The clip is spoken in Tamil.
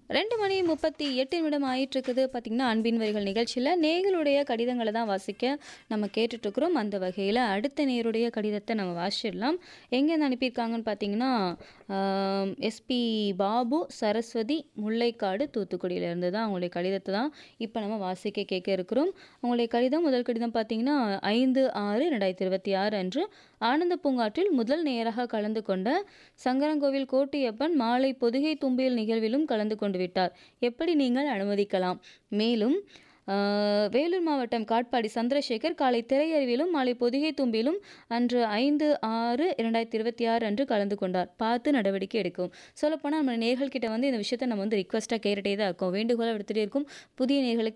ரெண்டு மணி முப்பத்தி எட்டு நிமிடம் ஆயிட்டு இருக்குது பார்த்தீங்கன்னா அன்பின் வரிகள் நிகழ்ச்சியில் நேர்களுடைய கடிதங்களை தான் வாசிக்க நம்ம கேட்டுட்ருக்குறோம் அந்த வகையில் அடுத்த நேருடைய கடிதத்தை நம்ம வாசிச்சிடலாம் எங்கேருந்து அனுப்பியிருக்காங்கன்னு பார்த்தீங்கன்னா எஸ்பி பாபு சரஸ்வதி முல்லைக்காடு தூத்துக்குடியிலேருந்து தான் அவங்களுடைய கடிதத்தை தான் இப்போ நம்ம வாசிக்க கேட்க இருக்கிறோம் அவங்களுடைய கடிதம் முதல் கடிதம் பார்த்தீங்கன்னா ஐந்து ஆறு ரெண்டாயிரத்தி இருபத்தி ஆறு அன்று ஆனந்த பூங்காற்றில் முதல் நேராக கலந்து கொண்ட சங்கரங்கோவில் கோட்டியப்பன் மாலை பொதுகை தும்பியல் நிகழ்விலும் கலந்து கொண்டு விட்டார் எப்படி நீங்கள் அனுமதிக்கலாம் மேலும் ஆஹ், வேலூர் மாவட்டம் காட்பாடி சந்திரசேகர் காலை திரையறிவிலும் மாலை பொதிகை தும்பிலும் அன்று ஐந்து ஆறு இரண்டாயிரத்தி இருபத்தி ஆறு அன்று கலந்து கொண்டார் பார்த்து நடவடிக்கை எடுக்கும் சொல்லப்போனால் நம்ம நேர்கள் கிட்ட வந்து இந்த விஷயத்தை நம்ம வந்து ரிக்வஸ்ட்டாக கேட்டுகிட்டே தான் இருக்கோம் வேண்டுகோளாக எடுத்துகிட்டே இருக்கும் புதிய நேர்களுக்கு